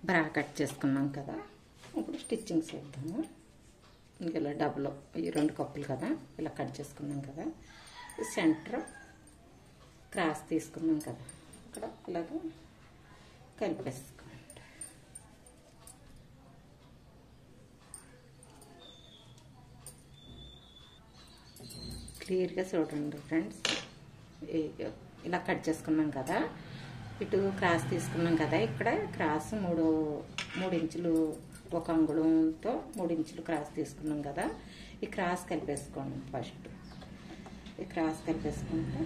బ్రా కట్ చేసుకున్నాం కదా ఇప్పుడు స్టిచ్చింగ్ చేద్దాము ఇంక ఇలా డబుల్ ఈ రెండు కప్పులు కదా ఇలా కట్ చేసుకున్నాం కదా సెంటర్ క్రాస్ తీసుకున్నాం కదా ఇక్కడ ఇలాగ కలిపేసుకోండి క్లియర్గా చూడండి ఫ్రెండ్స్ ఈ- ఇలా కట్ చేసుకున్నాం కదా ఇటు క్రాస్ తీసుకున్నాం కదా ఇక్కడ క్రాస్ మూడు మూడు ఇంచులు ఒక అంగుళంతో మూడు ఇంచులు క్రాస్ తీసుకున్నాం కదా ఈ క్రాస్ కలిపేసుకోండి ఫస్ట్ ఈ క్రాస్ కలిపేసుకుంటే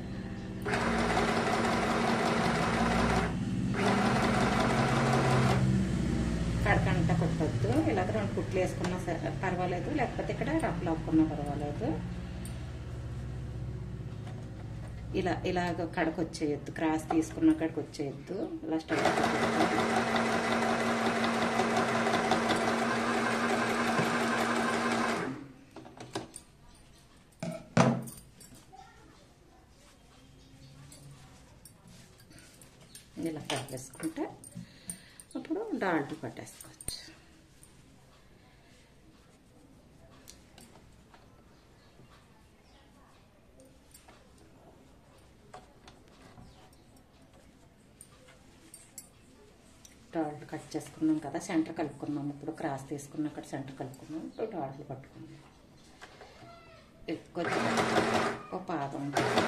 కడకంట కొట్టొద్దు ఇలాగ రెండు కుట్లు వేసుకున్నా సరే పర్వాలేదు లేకపోతే ఇక్కడ రఫ్ లాక్కున్నా పర్వాలేదు ఇలా ఇలాగ కడకు వచ్చేయద్దు క్రాస్ తీసుకున్న కడకు వచ్చేయద్దు ఇలా స్టవ్ ఇలా కలిపేసుకుంటే అప్పుడు డాల్ట్ పట్టేసుకోవచ్చు డాల్ట్ కట్ చేసుకున్నాం కదా సెంటర్ కలుపుకున్నాం ఇప్పుడు క్రాస్ తీసుకున్న అక్కడ సెంటర్ కలుపుకున్నాం ఇప్పుడు డాల్ట్లు పట్టుకున్నాం కొంచెం ఓ పాదం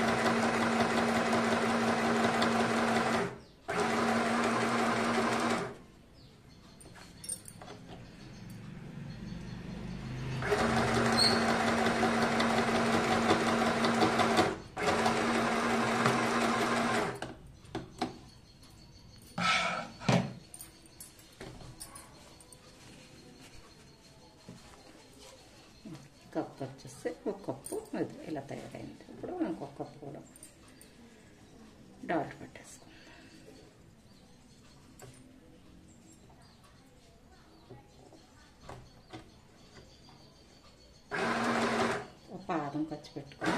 కప్పు వచ్చేసి ఒక కప్పు అది ఇలా తయారైంది ఇప్పుడు ఇంకొక కప్పు కూడా డాట్ పెట్టేసుకుందాం ఒక పాదం ఖర్చు పెట్టుకుని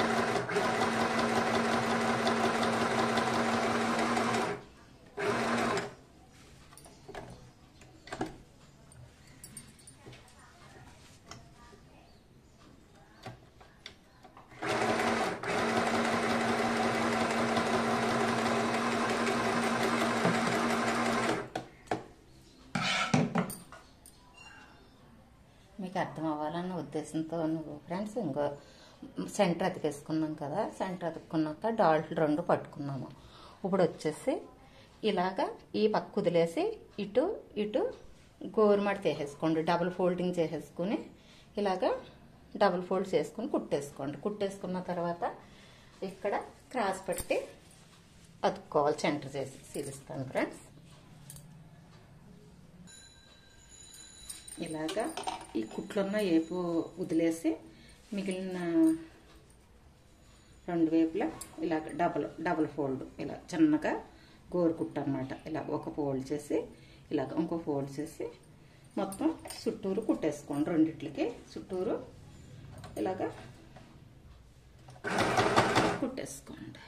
మీకు అర్థం అవ్వాలన్న ఉద్దేశంతో నువ్వు ఫ్రెండ్స్ ఇంకో సెంటర్ అతికేసుకున్నాం కదా సెంటర్ అతుక్కున్నాక డాల్ట్ రెండు పట్టుకున్నాము ఇప్పుడు వచ్చేసి ఇలాగా ఈ పక్క కుదిలేసి ఇటు ఇటు గోరుమడ చేసేసుకోండి డబుల్ ఫోల్డింగ్ చేసేసుకుని ఇలాగా డబుల్ ఫోల్డ్ చేసుకుని కుట్టేసుకోండి కుట్టేసుకున్న తర్వాత ఇక్కడ క్రాస్ పెట్టి అతుక్కోవాలి సెంటర్ చేసి చూపిస్తాను ఫ్రెండ్స్ ఇలాగా ఈ కుట్లున్న ఏపు వదిలేసి మిగిలిన రెండు వైపులా ఇలాగ డబల్ డబల్ ఫోల్డ్ ఇలా చిన్నగా గోరు కుట్టు అనమాట ఇలా ఒక ఫోల్డ్ చేసి ఇలాగ ఇంకో ఫోల్డ్ చేసి మొత్తం చుట్టూరు కుట్టేసుకోండి రెండిట్లకి చుట్టూరు ఇలాగా కుట్టేసుకోండి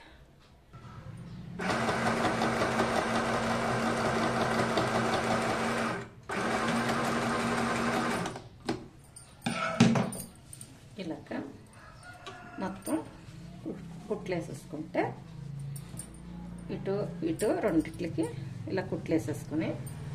ఇలాగ మొత్తం కుట్లేసేసుకుంటే ఇటు ఇటు రెండిట్లకి ఇలా కుట్లేసేసుకుని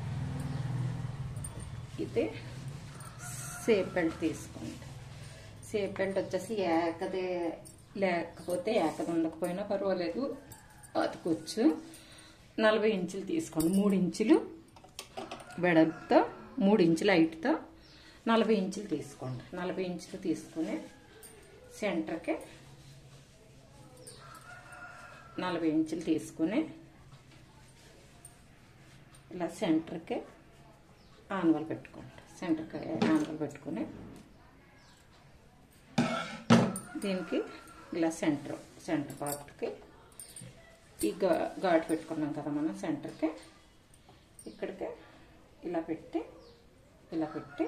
ఇది సేప్ బెల్ట్ తీసుకోండి సేప్ బెల్ట్ వచ్చేసి ఏకదే లేకపోతే ఏకది ఉండకపోయినా పర్వాలేదు అతుకొచ్చు నలభై ఇంచులు తీసుకోండి మూడు ఇంచులు వెడల్పుతో మూడు ఇంచులు హైట్తో నలభై ఇంచులు తీసుకోండి నలభై ఇంచులు తీసుకుని సెంటర్కి నలభై ఇంచులు తీసుకుని ఇలా సెంటర్కి ఆనవలు పెట్టుకోండి సెంటర్కి ఆనవలు పెట్టుకుని దీనికి ఇలా సెంటర్ సెంటర్ పార్ట్కి ఈ గా ఘాటు పెట్టుకున్నాం కదా మనం సెంటర్కి ఇక్కడికి ఇలా పెట్టి ఇలా పెట్టి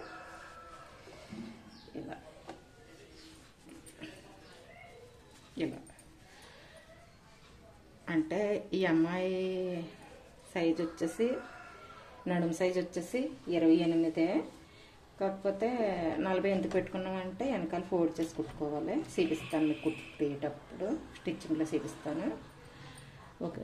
ఇలా ఇలా అంటే ఈ అమ్మాయి సైజ్ వచ్చేసి నడుము సైజ్ వచ్చేసి ఇరవై ఎనిమిదే కాకపోతే నలభై ఎందుకు పెట్టుకున్నామంటే వెనకాల ఫోల్డ్ చేసి కుట్టుకోవాలి చూపిస్తాను మీకు కుట్టేటప్పుడు స్టిచ్చింగ్లో చూపిస్తాను ఓకే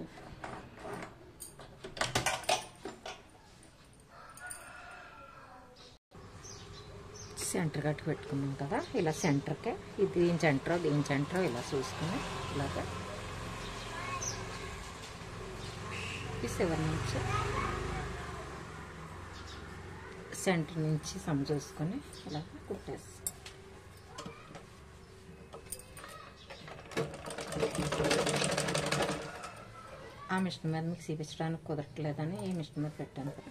సెంటర్ కట్టి పెట్టుకున్నాం కదా ఇలా సెంటర్కే ఇది దీని సెంటర్ దీని సెంటర్ ఇలా చూసుకుని ఇలాగా ఈ సెవెన్ నుంచి సెంటర్ నుంచి సమ చూసుకొని ఇలా కుట్టేసి ఆ మిషన్ మీద మీకు చూపించడానికి కుదరట్లేదని ఈ మిషన్ మీద పెట్టాను కదా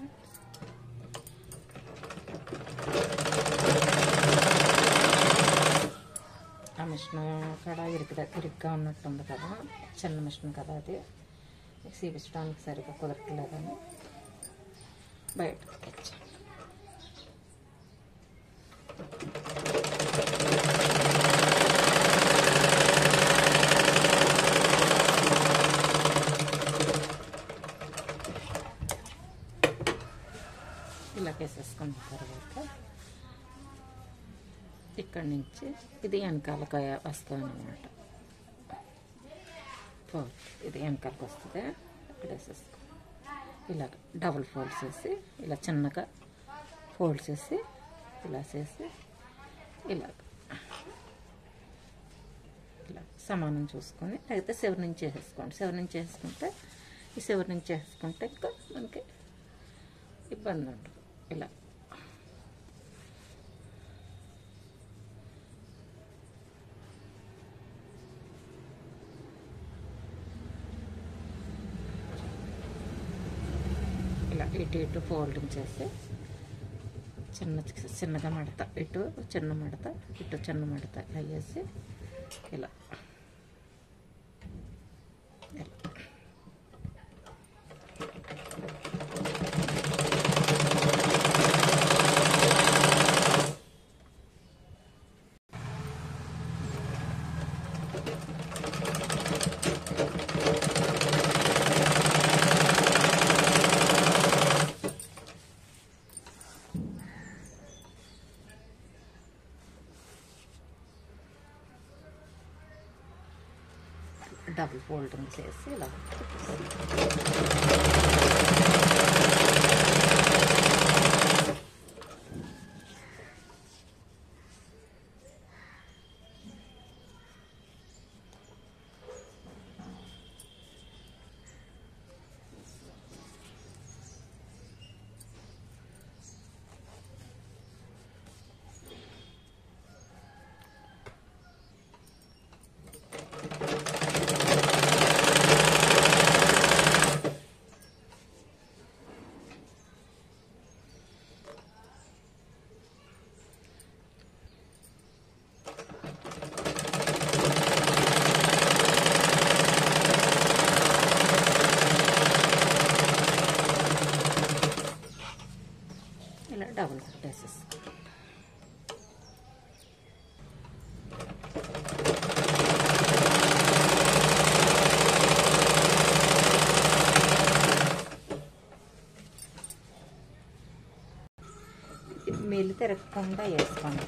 ఆ మిషన్ కూడా ఇరుకు ఇరుగ్గా ఉన్నట్టుంది కదా చిన్న మిషన్ కదా అది మీకు చూపించడానికి సరిగ్గా కుదరట్లేదని బయటకు తెచ్చాను ఇలా వేసేసుకున్న తర్వాత ఇక్కడి నుంచి ఇది వెనకాలకి వస్తుంది అనమాట ఫోల్డ్ ఇది వెనకాలకి వస్తుంది ఇక్కడ వేసేసుకో ఇలా డబుల్ ఫోల్డ్ చేసి ఇలా చిన్నగా ఫోల్డ్ చేసి ఇలా చేసి ఇలా ఇలా సమానం చూసుకొని లేకపోతే సెవెన్ నుంచి వేసేసుకోండి సెవెన్ నుంచి వేసుకుంటే ఈ సెవెన్ నుంచి వేసుకుంటే ఇంకా మనకి ఇబ్బంది ఉండదు ఇలా ఇలా ఇటు ఇటు ఫోల్డింగ్ చేసి చిన్న చిన్నగా మడత ఇటు చిన్న మడత ఇటు చిన్న మడత ఇలా వేసి ఇలా ఇలా డబుల్ ఫోల్డింగ్ చేసి ఇలా ఇలా డబుల్ కుట్టేసేసి మెల్లి తిరగకుండా వేసుకోండి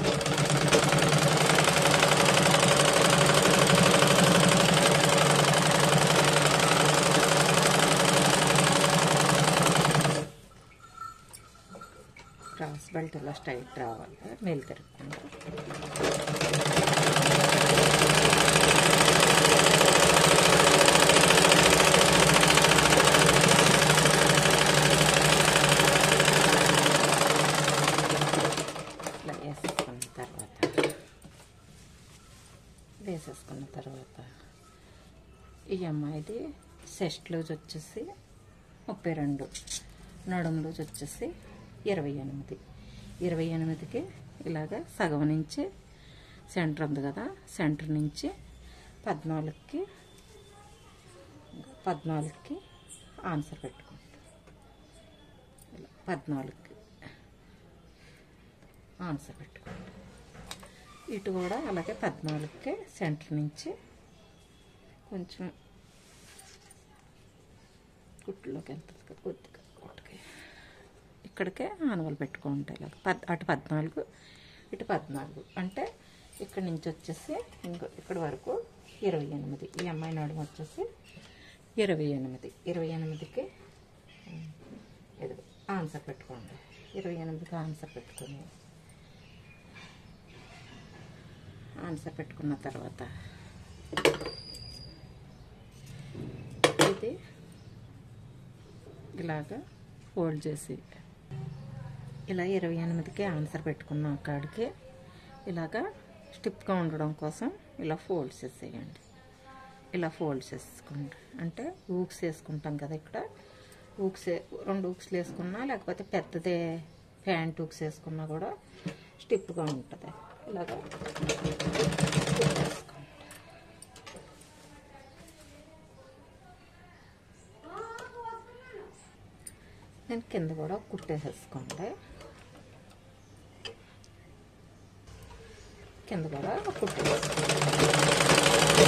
క్రాస్ బెల్ట్ ఇలా స్ట్రైట్ రావాలి మెల్లి తిరగకుండా ఇట్లా వేసేసుకున్న తర్వాత వేసేసుకున్న తర్వాత ఈ అమ్మాయిది చెస్ట్ లూజ్ వచ్చేసి ముప్పై రెండు నడుము లూజ్ వచ్చేసి ఇరవై ఎనిమిది ఇరవై ఎనిమిదికి ఇలాగ సగం నుంచి సెంటర్ ఉంది కదా సెంటర్ నుంచి పద్నాలుగుకి పద్నాలుగుకి ఆన్సర్ పెట్టుకుంటాం ఇలా పద్నాలుగుకి ఆన్సర్ పెట్టుకోండి ఇటు కూడా అలాగే పద్నాలుగుకి సెంటర్ నుంచి కొంచెం కుట్టులోకి వెళ్తుంది కదా కొద్దిగా కుట్టుకి ఇక్కడికే ఆనవలు పెట్టుకుంటాయి ఇలాగ పద్ అటు పద్నాలుగు ఇటు పద్నాలుగు అంటే ఇక్కడి నుంచి వచ్చేసి ఇంకో ఇక్కడి వరకు ఇరవై ఎనిమిది ఈ అమ్మాయి నడుము వచ్చేసి ఇరవై ఎనిమిది ఇరవై ఎనిమిదికి ఇది ఆన్సర్ పెట్టుకోండి ఇరవై ఎనిమిదికి ఆన్సర్ పెట్టుకొని ఆన్సర్ పెట్టుకున్న తర్వాత ఇది ఇలాగా ఫోల్డ్ చేసి ఇలా ఇరవై ఎనిమిదికి ఆన్సర్ పెట్టుకున్న కాడికి ఇలాగా స్టిప్గా ఉండడం కోసం ఇలా ఫోల్డ్ చేసేయండి ఇలా ఫోల్డ్ చేసుకోండి అంటే ఊక్స్ వేసుకుంటాం కదా ఇక్కడ ఊక్స్ రెండు ఊక్స్లు వేసుకున్నా లేకపోతే పెద్దదే ప్యాంట్ ఊక్స్ వేసుకున్నా కూడా స్టిప్గా ఉంటుంది ఇలాగా స్టిప్ వేసుకోండి నేను కింద కూడా కుట్టేసేసుకోండి కింద కూడా కుట్టేసుకోండి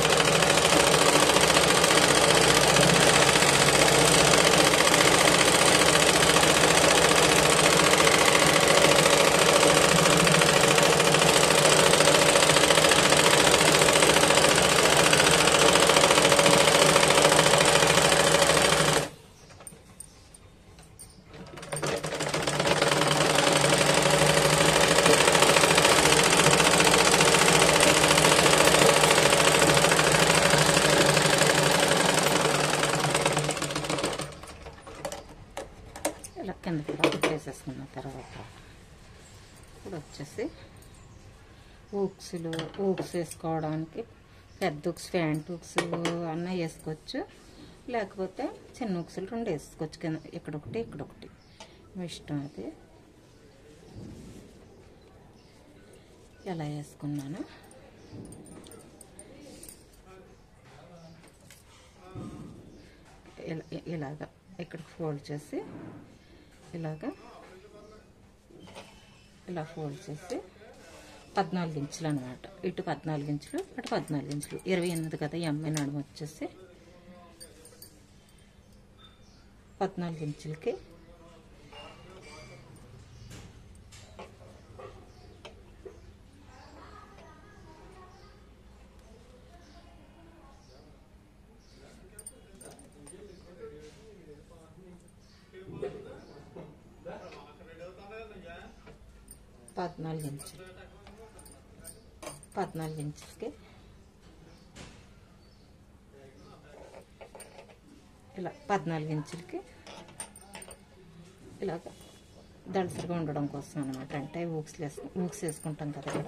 ఇలా కింద కూడా కుట్టేసేసుకున్న తర్వాత ఇప్పుడు వచ్చేసి ఊక్స్లు ఊక్స్ వేసుకోవడానికి పెద్ద ఉక్స్ ప్యాంట్ ఉక్స్ అన్న వేసుకోవచ్చు లేకపోతే చిన్న ఉక్సులు రెండు వేసుకోవచ్చు కింద ఇక్కడొకటి ఇక్కడొకటి మీ ఇష్టం అది ఎలా వేసుకున్నాను ఇలా ఇలాగా ఇక్కడ ఫోల్డ్ చేసి ఇలాగా ఇలా ఫోల్డ్ చేసి పద్నాలుగు ఇంచులు అనమాట ఇటు పద్నాలుగు ఇంచులు అటు పద్నాలుగు ఇంచులు ఇరవై ఎనిమిది కదా ఈ అమ్మాయి నడుము వచ్చేసి పద్నాలుగు ఇంచులకి పద్నాలుగు ఇంచులు పద్నాలుగు ఇంచులకి ఇలా పద్నాలుగు ఇంచులకి ఇలాగ దళసరిగా ఉండడం కోసం అనమాట అంటే ఊక్స్ వేసుకు ఊక్స్ వేసుకుంటాం కదా ఇక్కడ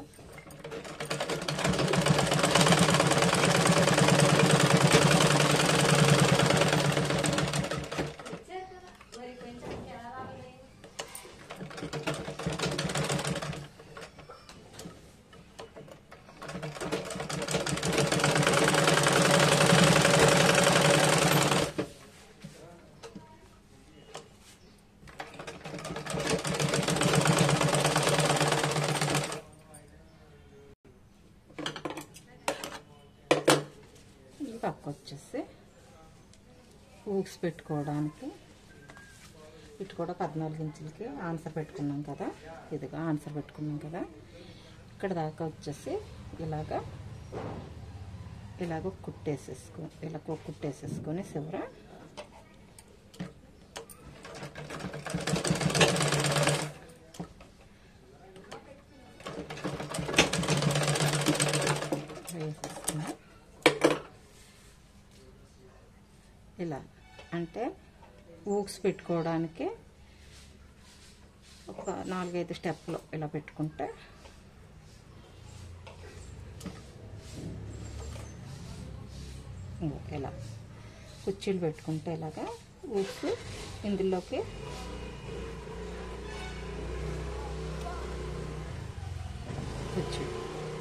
ఈ పక్క వచ్చేసి ఊక్స్ పెట్టుకోవడానికి ఇటు కూడా పద్నాలుగు ఇంచులకి ఆన్సర్ పెట్టుకున్నాం కదా ఇదిగా ఆన్సర్ పెట్టుకున్నాం కదా ఇక్కడ దాకా వచ్చేసి ఇలాగా ఇలాగ కుట్టేసేసుకో ఇలా కు- కుట్టేసేసుకొని చివర వేసేసుకుని ఇలా అంటే ఊక్స్ పెట్టుకోవడానికి ఒక నాలుగైదు స్టెప్లు ఇలా పెట్టుకుంటే ఇంగో ఇలా కుర్చీలు పెట్టుకుంటే ఇలాగా ఊక్స్ ఇందులోకి కుర్చీలు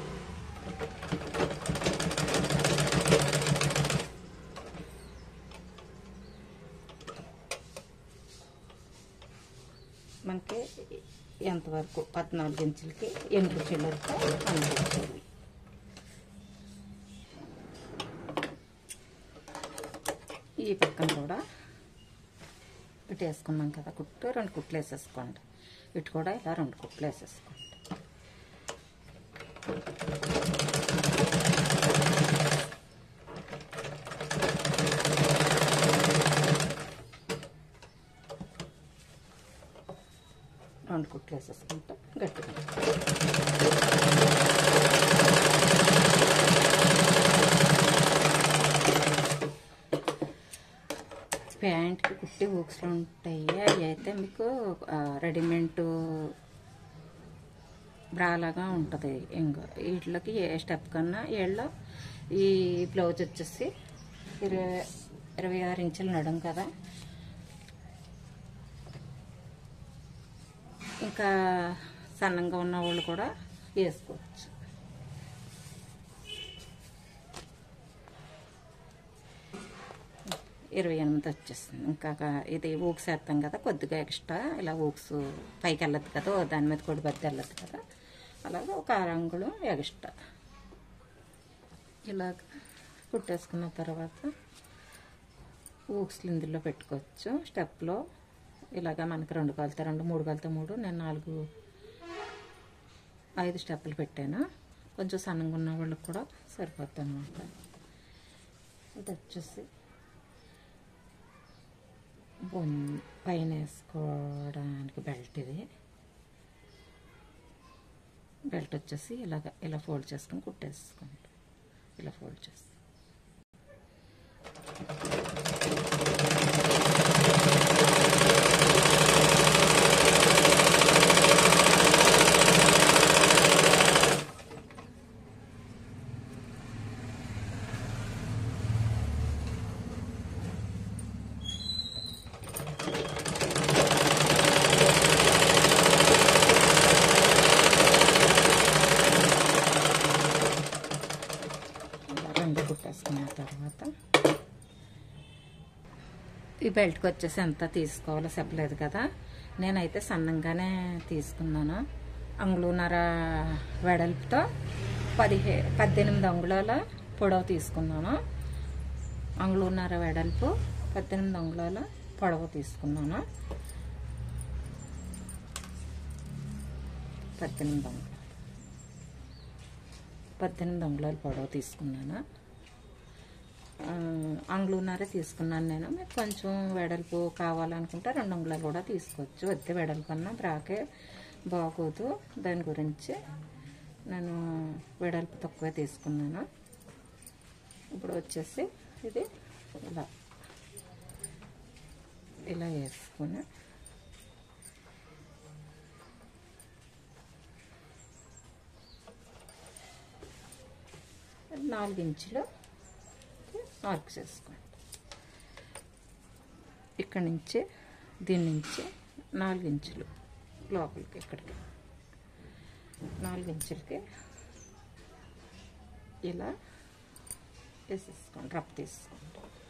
మనకి ఎంతవరకు పద్నాలుగు ఇంచులకి ఎనిమిది చిల్లరతో అనిపించాలి ఈ పక్కన కూడా ఇటు వేసుకున్నాం కదా కుట్టు రెండు కుట్లు వేసేసుకోండి ఇటు కూడా ఇలా రెండు కుట్లు వేసేసుకోండి రెండు కుట్లు వేసేసుకుంటే గట్టిగా ప్యాంట్కి కుట్టి హూక్స్లు ఉంటాయి అవి అయితే మీకు ఆ, రెడీమేడ్ బ్రాలాగా ఉంటుంది ఇంకా వీటిలోకి ఏ స్టెప్ కన్నా వీళ్ళ ఈ బ్లౌజ్ వచ్చేసి ఇరవై ఇరవై ఆరు ఇంచులు నడుం కదా ఇంకా సన్నంగా ఉన్న వాళ్ళు కూడా వేసుకోవచ్చు ఇరవై ఎనిమిది వచ్చేస్తుంది ఇంకా కా- ఇది ఊక్స్ వేస్తాం కదా కొద్దిగా ఎక్స్ట్రా ఇలా ఊక్స్ పైకి వెళ్ళదు కదా ఓ దాని మీద కొడి బద్ద వెళ్ళదు కదా అలాగే ఒక అరంగుళం ఎక్స్ట్రా ఇలాగ కుట్టేసుకున్న తర్వాత ఊక్స్లు ఇందులో పెట్టుకోవచ్చు స్టెప్లో ఇలాగ మనకి రెండు కాలితే రెండు మూడు కాలితే మూడు నేను నాలుగు ఐదు స్టెప్పులు పెట్టాను కొంచెం సన్నగా ఉన్న వాళ్ళకి కూడా సరిపోతుంది అనమాట ఇది వచ్చేసి బొన్ పైన వేసుకోవడానికి బెల్ట్ ఇది బెల్ట్ వచ్చేసి ఇలాగ ఇలా ఫోల్డ్ చేసుకొని కుట్టేసుకోండి ఇలా ఫోల్డ్ చేసి ఇలా రెండు కుట్టేసుకున్న తర్వాత ఈ బెల్ట్కి వచ్చేసి ఎంత తీసుకోవాలో చెప్పలేదు కదా నేనైతే సన్నంగానే తీసుకున్నాను అంగుళన్నర వెడల్పుతో పదిహే పద్దెనిమిది అంగుళాల పొడవు తీసుకున్నాను అంగుళన్నర వెడల్పు పద్దెనిమిది అంగుళాల పొడవు తీసుకున్నాను పద్దెనిమిది అంగుళాలు పద్దెనిమిది అంగుళాల పొడవు తీసుకున్నాను ఆ, అంగుళన్నర తీసుకున్నాను నేను మీకు కొంచెం వెడల్పు కావాలనుకుంటే రెండు అంగుళాలు కూడా తీసుకోవచ్చు వద్ద వెడల్పు అన్నా బ్రాకే బాగోదు దాని గురించి నేను వెడల్పు తక్కువ తీసుకున్నాను ఇప్పుడు వచ్చేసి ఇది ఇలా ఇలా వేసుకుని నాలుగు ఇంచులు మార్క్ చేసుకోండి ఇక్కడ నుంచి దీని నుంచి నాలుగు ఇంచులు లోపలికి ఇక్కడికి నాలుగు ఇంచులకి ఇలా వేసేసుకోండి రఫ్ తీసుకోండి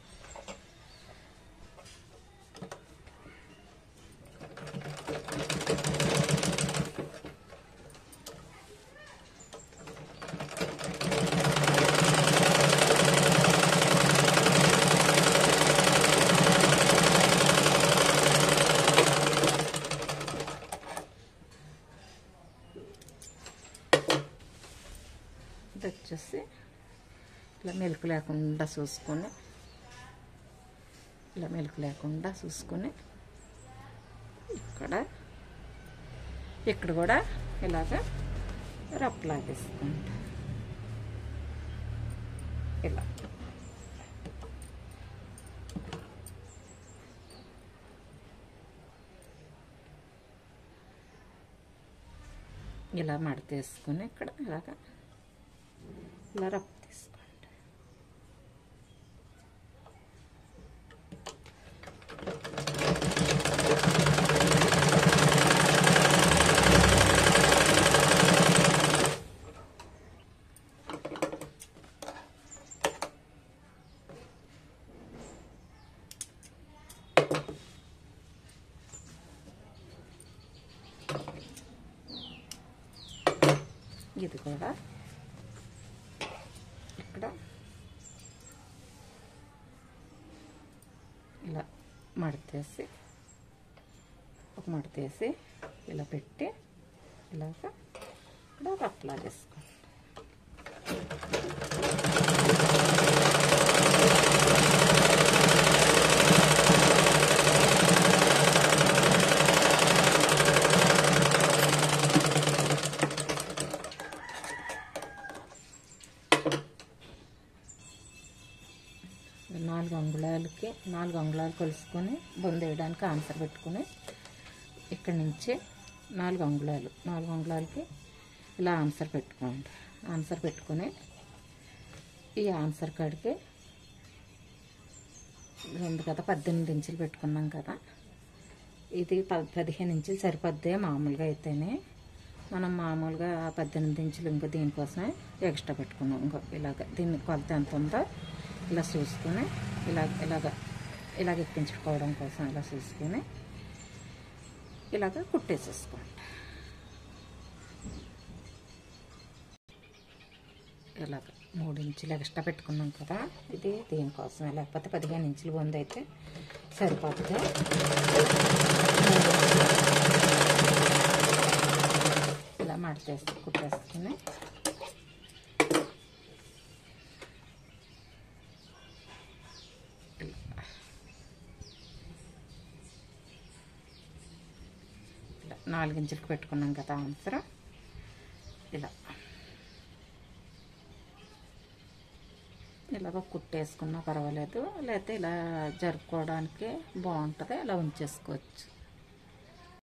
ఇది వచ్చేసి ఇలా మెలకు లేకుండా చూసుకొని ఇలా మెలకు లేకుండా చూసుకొని ఇక్కడ ఇక్కడ కూడా ఇలాగ రఫ్ లాగేసుకోండి ఇలా ఇలా మడతేసుకొని ఇక్కడ ఇలాగ ఇలా రఫ్ తీసుకోండి ఇది కూడా ఇక్కడ ఇలా మడతేసి మడతేసి ఇలా పెట్టి ఇలాగ ఇక్కడ రఫ్లా చేసుకోండి నాలుగు అంగుళాలకి నాలుగు అంగుళాలు కొలుసుకొని బొంద వేయడానికి ఆన్సర్ పెట్టుకుని ఇక్కడి నుంచి నాలుగు అంగుళాలు నాలుగు అంగుళాలకి ఇలా ఆన్సర్ పెట్టుకోండి ఆన్సర్ పెట్టుకొని ఈ ఆన్సర్ కాడికి ఇది ఉంది కదా పద్దెనిమిది ఇంచులు పెట్టుకున్నాం కదా ఇది ప పదిహేను ఇంచులు సరిపోద్దే మామూలుగా అయితేనే మనం మామూలుగా పద్దెనిమిది ఇంచులు ఇంకో దీనికోసమే ఎక్స్ట్రా పెట్టుకున్నాం ఇంకో ఇలాగ దీన్ని కొలత ఎంత ఉందో ఇలా చూసుకుని ఇలా ఇలాగ ఇలాగ ఎక్కించుకోవడం కోసం ఇలా చూసుకుని ఇలాగ కుట్టేసేసుకోండి ఇలాగ మూడు ఇంచులు ఎక్స్ట్రా పెట్టుకున్నాం కదా ఇది దీనికోసమే లేకపోతే పదిహేను ఇంచులు బొందు అయితే సరిపోతుంది ఇలా మడతేసి కుట్టేసుకుని ఇలా నాలుగు ఇంచులకు పెట్టుకున్నాం కదా ఆన్సర్ ఇలా ఇలాగ కుట్టేసుకున్నా పర్వాలేదు లేకపోతే ఇలా జరుపుకోవడానికి బాగుంటుంది ఇలా ఉంచేసుకోవచ్చు